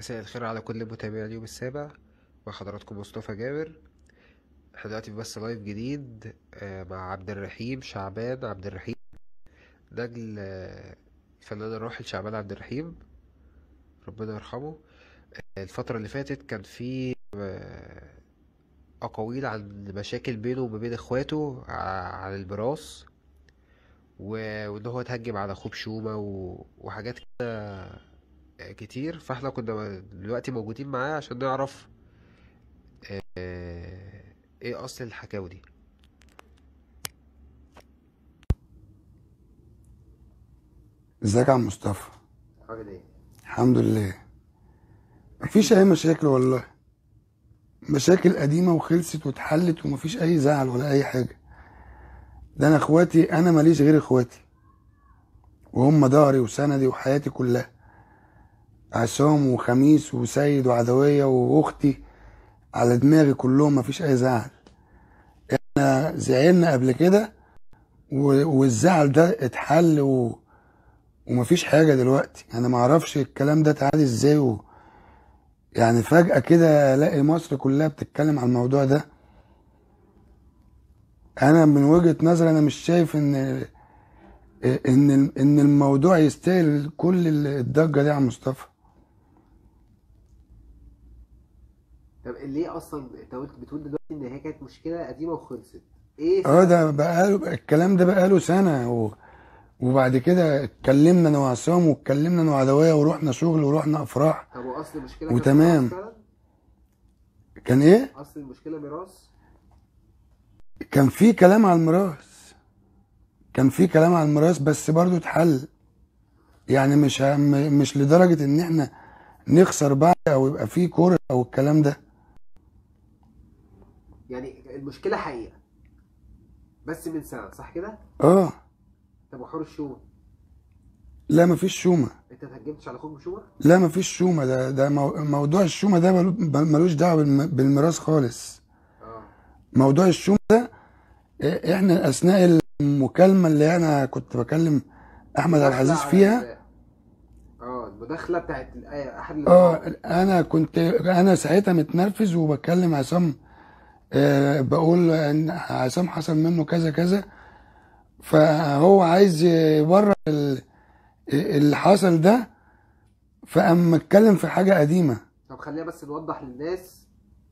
مساء الخير على كل متابعي اليوم السابع مع حضراتكم مصطفى جابر احنا دلوقتي في بث لايف جديد آه، مع عبد الرحيم شعبان عبد الرحيم نجل آه، الفنان الراحل شعبان عبد الرحيم ربنا يرحمه آه، الفترة اللي فاتت كان في آه، أقاويل عن مشاكل بينه وما بين إخواته ع- عن الميراث و- وإن هو اتهجم على أخوه بشومة و- وحاجات كده كتير فاحنا كنا دلوقتي موجودين معاه عشان نعرف آه، ايه اصل الحكاوي دي ازيك يا عم مصطفى عامل ايه الحمد لله مفيش اي مشاكل والله مشاكل قديمة وخلصت واتحلت ومفيش اي زعل ولا اي حاجة ده انا اخواتي انا ماليش غير اخواتي وهم ظهري وسندي وحياتي كلها عصام وخميس وسيد وعدوية واختي على دماغي كلهم مفيش اي زعل احنا زعلنا قبل كده و- والزعل ده اتحل و... ومفيش حاجة دلوقتي انا معرفش الكلام ده اتعاد ازاي و... يعني فجأة كده الاقي مصر كلها بتتكلم عن الموضوع ده انا من وجهة نظري انا مش شايف ان ان ان الموضوع يستاهل كل الضجة دي يا عم مصطفى طب ليه اصلا انت قلت بتقول دلوقتي ان هي كانت مشكله قديمه وخلصت ايه اه ده بقاله الكلام ده بقاله سنة و... وبعد كده اتكلمنا انا وعصام واتكلمنا انا وعدوية ورحنا شغل ورحنا افراح طب واصل المشكله كان وتمام. ميراث فعلا كان ايه اصل المشكله ميراث كان في كلام على الميراث كان في كلام على الميراث بس برضو اتحل يعني مش ه- م- مش لدرجة ان احنا نخسر بعض او يبقى في كورة او الكلام ده يعني المشكله حقيقه بس من سنه صح كده اه طب وحور الشومه لا مفيش شومة انت اتهجمتش على اخوك بشومه لا مفيش شومة ده ده مو- موضوع الشومة ده ملو- ملوش دعوة بالم- بالميراث خالص اه موضوع الشومة ده إ- احنا اثناء المكالمة اللي انا كنت بكلم احمد عبد العزيز مداخلة على فيها ال- اه المداخله بتاعت ال- آه، احد اه ال- انا كنت انا ساعتها متنرفز وبكلم عصام آه بقول ان عصام حصل منه كذا كذا فهو عايز يبرر ال- اللي حصل ده فقام متكلم في حاجة قديمة طب خلينا بس نوضح للناس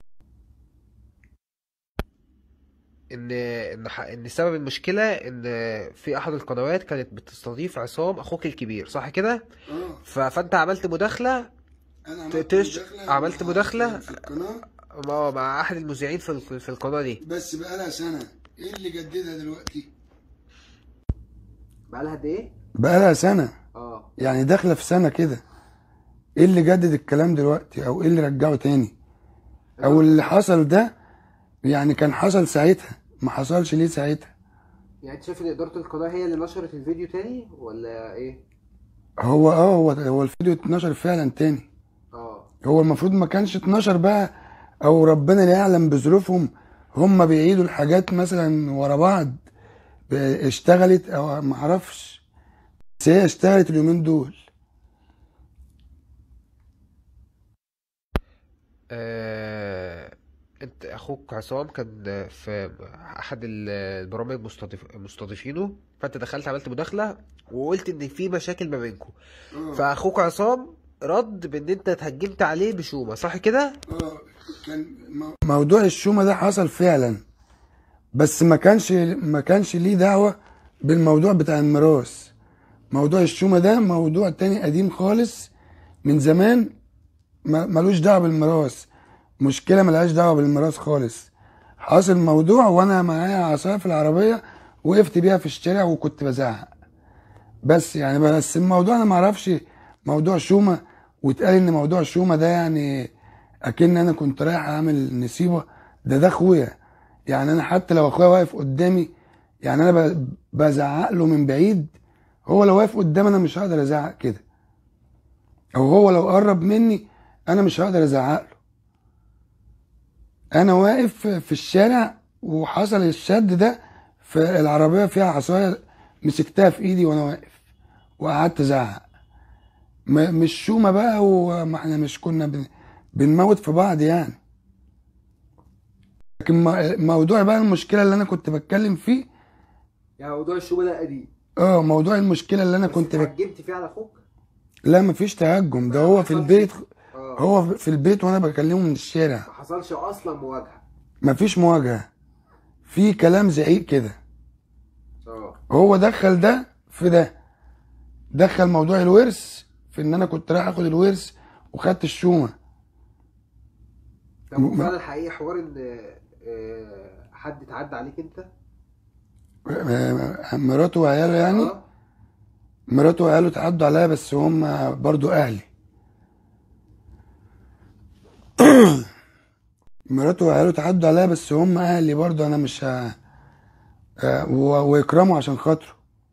ان ان ح- ان سبب المشكله ان في احد القنوات كانت بتستضيف عصام اخوك الكبير صح كده ف- فانت عملت مداخله انا ت- تش- عملت مداخلة؟ في القناة مع مع احد المذيعين في ال- في القناه دي بس بقالها سنة ايه اللي جددها دلوقتي بقالها قد ايه بقالها سنة اه يعني داخلة في سنة كده ايه اللي جدد الكلام دلوقتي او ايه اللي رجعه تاني او اللي حصل ده يعني كان حصل ساعتها ما حصلش ليه ساعتها يعني انت شايف ان اداره القناه هي اللي نشرت الفيديو تاني ولا ايه هو اه هو هو الفيديو اتنشر فعلا تاني اه هو المفروض ما كانش اتنشر بقى او ربنا لا يعلم بظروفهم هم بيعيدوا الحاجات مثلا ورا بعض ب- اشتغلت او ما اعرفش بس هي اشتغلت اليومين دول آه، انت اخوك عصام كان في احد ال- البرامج مستضيف مستضيفينه فانت دخلت عملت مداخله وقلت ان في مشاكل ما بينكم فاخوك عصام رد بان انت اتهجمت عليه بشومه صح كده اه كان موضوع الشومة ده حصل فعلا بس ما كانش ما كانش ليه دعوة بالموضوع بتاع الميراث موضوع الشومة ده موضوع تاني قديم خالص من زمان ما- ملوش دعوة بالميراث مشكلة ملهاش دعوة بالميراث خالص حاصل موضوع وانا معايا عصاية في العربية وقفت بيها في الشارع وكنت بزعق بس يعني بس الموضوع انا معرفش موضوع شومة واتقال ان موضوع شومة ده يعني اكن انا كنت رايح اعمل نسيبة ده ده اخويا يعني انا حتى لو اخويا واقف قدامي يعني انا ب- بزعق له من بعيد هو لو واقف قدامي انا مش هقدر ازعق كده او هو لو قرب مني انا مش هقدر ازعق له انا واقف في الشارع وحصل الشد ده في العربية فيها عصاية مسكتها في ايدي وانا واقف وقعدت ازعق م- مش شومة بقى وما احنا مش كنا بن- بنموت في بعض يعني لكن م- موضوع بقى المشكلة اللي انا كنت بتكلم فيه يعني موضوع الشومة ده قديم اه موضوع المشكلة اللي انا بس كنت بك... اتهجمت فيه على اخوك لا مفيش تهجم ده هو في حصلش. البيت اه هو في البيت وانا بكلمه من الشارع ما حصلش اصلا مواجهة مفيش مواجهة في كلام زعيق كده اه هو دخل ده في ده دخل موضوع الورث في ان انا كنت رايح اخد الورث وخدت الشومة طب م- وفعلا حقيقي حوار ان آه، حد اتعدى عليك انت آه، مراته وعياله يعني اه مراته وعياله اتعدوا عليا بس هم برضو اهلي مراته وعياله اتعدوا عليا بس هم اهلي برضو انا مش ه... آه، و- ويكرموا عشان خاطره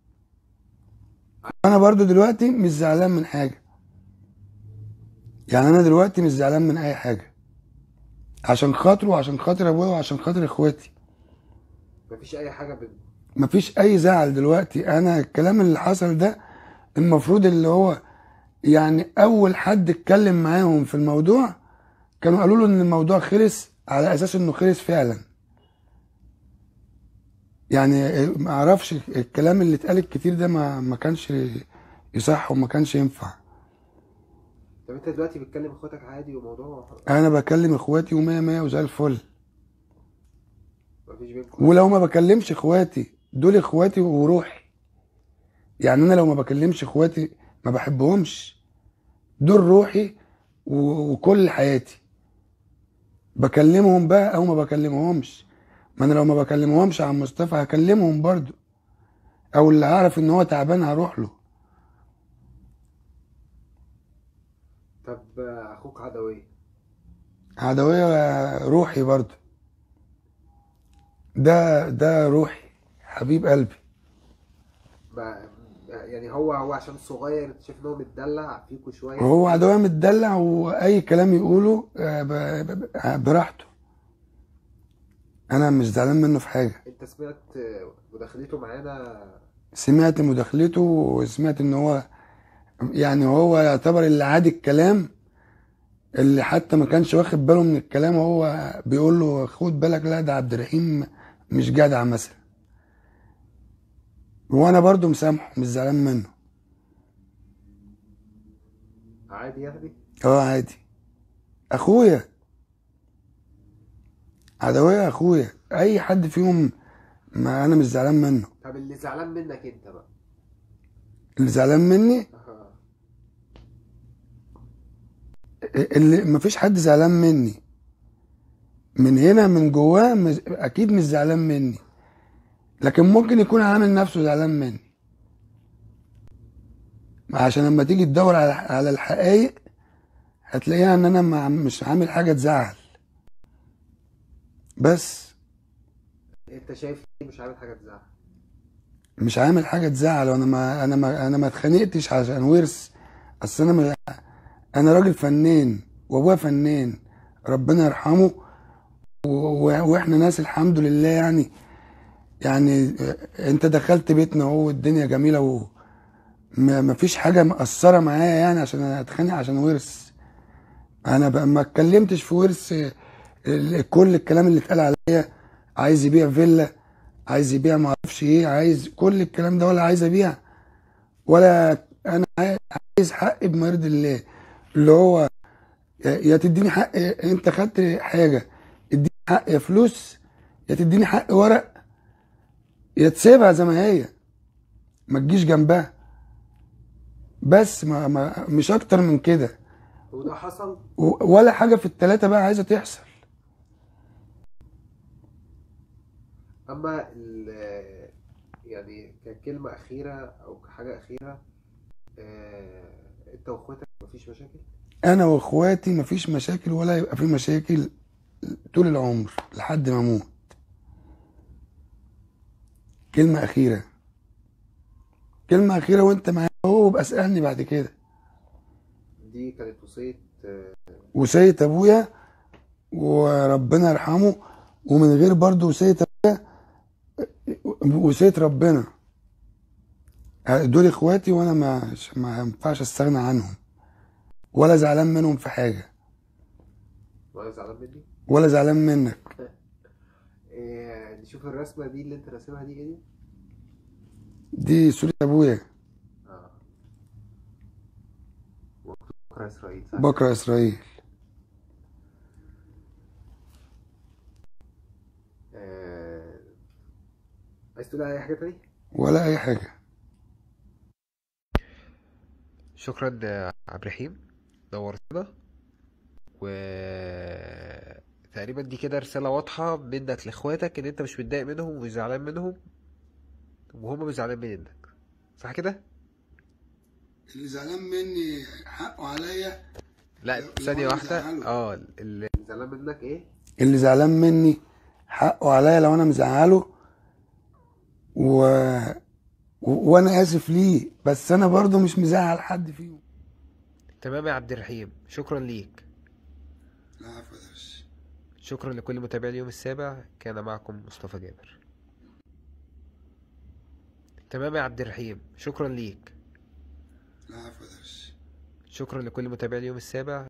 انا برضو دلوقتي مش زعلان من حاجة يعني انا دلوقتي مش زعلان من اي حاجة عشان خاطره وعشان خاطر ابويا وعشان خاطر اخواتي مفيش اي حاجة بينكم مفيش اي زعل دلوقتي انا الكلام اللي حصل ده المفروض اللي هو يعني اول حد اتكلم معاهم في الموضوع كانوا قالوا له ان الموضوع خلص على اساس انه خلص فعلا يعني ما اعرفش الكلام اللي اتقال الكتير ده ما ما كانش يصح وما كانش ينفع طب انت دلوقتي بتكلم اخواتك عادي وموضوع انا بكلم اخواتي ومية مية وزي الفل مفيش بينكم ولو ما بكلمش اخواتي دول اخواتي وروحي يعني انا لو ما بكلمش اخواتي ما بحبهمش دول روحي و- وكل حياتي بكلمهم بقى او ما بكلمهمش ما انا لو ما بكلمهمش عن مصطفى هكلمهم برضو او اللي هعرف ان هو تعبان هروح له طب آه، اخوك عدوية عدوية روحي برضو ده ده روحي حبيب قلبي بقى يعني هو هو عشان صغير انت شايف ان هو متدلع فيكوا شوية وهو عدوية متدلع واي كلام يقوله آه، ب- ب- براحته انا مش زعلان منه في حاجه انت سمعت آه، مداخلته معانا سمعت مداخلته وسمعت ان هو يعني هو يعتبر اللي عاد الكلام اللي حتى ما كانش واخد باله من الكلام هو بيقول له خد بالك لا ده عبد الرحيم مش جدع مثلا وانا برضو مسامحه مش زعلان منه عادي يعني اه عادي اخويا عدوية اخويا اي حد فيهم ما انا مش زعلان منه طب اللي زعلان منك انت بقى اللي زعلان مني آه. اللي مفيش حد زعلان مني من هنا من جواه مز- اكيد مش زعلان مني لكن ممكن يكون عامل نفسه زعلان مني عشان لما تيجي تدور على على الحقائق هتلاقيها ان انا ما- مش عامل حاجه تزعل بس انت شايف إيه مش عامل حاجة تزعل مش عامل حاجه تزعل وانا ما انا ما انا ما اتخانقتش عشان ورث اصل انا ما انا راجل فنان وابويا فنان ربنا يرحمه و- و- واحنا ناس الحمد لله يعني يعني انت دخلت بيتنا اهو الدنيا جميله و ما ما فيش حاجه مأثره معايا يعني عشان انا اتخانق عشان ورث انا بقى ما اتكلمتش في ورث ال- كل الكلام اللي اتقال عليا عايز يبيع فيلا عايز يبيع ما اعرفش ايه عايز كل الكلام ده ولا عايز ابيع ولا انا عاي- عايز حقي بما يرضي الله اللي هو يا يا تديني حق انت خدت حاجه اديني حق يا فلوس يا تديني حق ورق يا تسيبها زي ما هي ما تجيش جنبها بس ما ما مش اكتر من كده وده حصل و- ولا حاجه في التلاته بقى عايزه تحصل اما ال- يعني ككلمة أخيرة أو كحاجة أخيرة آه، أنت وأخواتك مفيش مشاكل؟ انا واخواتي مفيش مشاكل ولا يبقى في مشاكل طول العمر لحد ما اموت كلمة أخيرة كلمة أخيرة وأنت معايا هو وابقى اسألني بعد كده دي كانت وصية آه، وصية أبويا وربنا يرحمه ومن غير برضه وصية أبويا وصية ربنا دول إخواتي وأنا ما ما ينفعش أستغنى عنهم ولا زعلان منهم في حاجة ولا زعلان مني ولا زعلان منك إيه نشوف الرسمة دي اللي انت راسمها دي ايه دي دي صورة ابويا اه بكرة اسرائيل صح بكرة اسرائيل آه، عايز تقول اي حاجة تاني ولا اي حاجة شكرا يا عبد الرحيم نورتنا و تقريبا دي كده رسالة واضحة منك لاخواتك ان انت مش متضايق منهم ومش زعلان منهم وهم مش زعلانين منك صح كده؟ اللي زعلان مني حقه عليا لا لو ثانية انا واحدة مزعله اه اللي زعلان منك ايه؟ اللي زعلان مني حقه عليا لو انا مزعله و... و... وانا اسف ليه بس انا برضو مش مزعل حد فيهم تمام يا عبد الرحيم شكرا ليك لا عفوا يا درش. شكرا لكل متابعي اليوم السابع كان معكم مصطفى جابر تمام يا عبد الرحيم شكرا ليك لا عفوا يا درش. شكرا لكل متابعي اليوم السابع